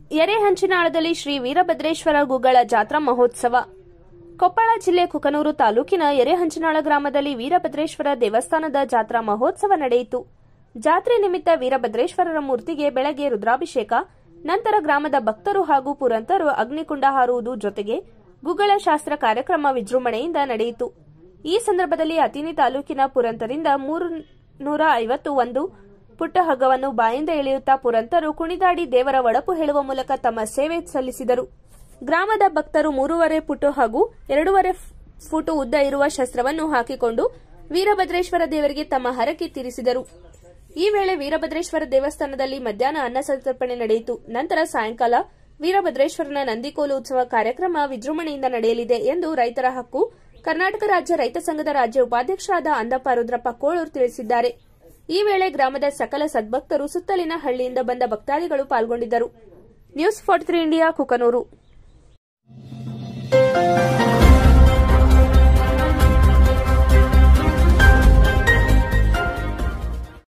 ಎರೆಹಂಚಿನಾಳದಲ್ಲಿ ಶ್ರೀ ವೀರಭದ್ರೇಶ್ವರ ಗುಗ್ಗಳ ಜಾತ್ರಾ ಮಹೋತ್ಸವ ಕೊಪ್ಪಳ ಜಿಲ್ಲೆ ಕುಕನೂರು ತಾಲೂಕಿನ ಎರೆಹಂಚಿನಾಳ ಗ್ರಾಮದಲ್ಲಿ ವೀರಭದ್ರೇಶ್ವರ ದೇವಸ್ಥಾನದ ಜಾತ್ರಾ ಮಹೋತ್ಸವ ನಡೆಯಿತು ಜಾತ್ರೆ ನಿಮಿತ್ತ ವೀರಭದ್ರೇಶ್ವರರ ಮೂರ್ತಿಗೆ ಬೆಳಗ್ಗೆ ರುದ್ರಾಭಿಷೇಕ ನಂತರ ಗ್ರಾಮದ ಭಕ್ತರು ಹಾಗೂ ಪುರಂತರು ಅಗ್ನಿಕುಂಡ ಹಾರುವುದು ಜೊತೆಗೆ ಗುಗ್ಗಳ ಶಾಸ್ತ್ರ ಕಾರ್ಯಕ್ರಮ ವಿಜೃಂಭಣೆಯಿಂದ ನಡೆಯಿತು ಈ ಸಂದರ್ಭದಲ್ಲಿ ಅತಿನಿ ತಾಲೂಕಿನ ಪುರಂತರಿಂದ ಮೂರು ನೂರ ಐವತ್ತು ಒಂದು ಪುಟ್ಟ ಹಗ್ಗವನ್ನು ಬಾಯಿಂದ ಎಳೆಯುತ್ತಾ ಪುರಂತರು ಕುಣಿದಾಡಿ ದೇವರ ಒಡಪು ಹೇಳುವ ಮೂಲಕ ತಮ್ಮ ಸೇವೆ ಸಲ್ಲಿಸಿದರು ಗ್ರಾಮದ ಭಕ್ತರು ಮೂರುವರೆ ಫುಟು ಹಾಗೂ ಎರಡೂವರೆ ಫುಟು ಉದ್ದ ಇರುವ ಶಸ್ತ್ರವನ್ನು ಹಾಕಿಕೊಂಡು ವೀರಭದ್ರೇಶ್ವರ ದೇವರಿಗೆ ತಮ್ಮ ಹರಕೆ ತೀರಿಸಿದರು ಈ ವೇಳೆ ವೀರಭದ್ರೇಶ್ವರ ದೇವಸ್ಥಾನದಲ್ಲಿ ಮಧ್ಯಾಹ್ನ ಅನ್ನ ಸಂತರ್ಪಣೆ ನಡೆಯಿತು ನಂತರ ಸಾಯಂಕಾಲ ವೀರಭದ್ರೇಶ್ವರನ ನಂದಿಕೋಲು ಉತ್ಸವ ಕಾರ್ಯಕ್ರಮ ವಿಜೃಂಭಣೆಯಿಂದ ನಡೆಯಲಿದೆ ಎಂದು ರೈತರ ಹಕ್ಕು ಕರ್ನಾಟಕ ರಾಜ್ಯ ರೈತ ಸಂಘದ ರಾಜ್ಯ ಉಪಾಧ್ಯಕ್ಷರಾದ ಅಂದಪ್ಪ ರುದ್ರಪ್ಪ ಕೋಳೂರು ತಿಳಿಸಿದ್ದಾರೆ ಈ ವೇಳೆ ಗ್ರಾಮದ ಸಕಲ ಸದ್ಭಕ್ತರು ಸುತ್ತಲಿನ ಹಳ್ಳಿಯಿಂದ ಬಂದ ಭಕ್ತಾದಿಗಳು ಪಾಲ್ಗೊಂಡಿದ್ದರು news forty three India Kukanur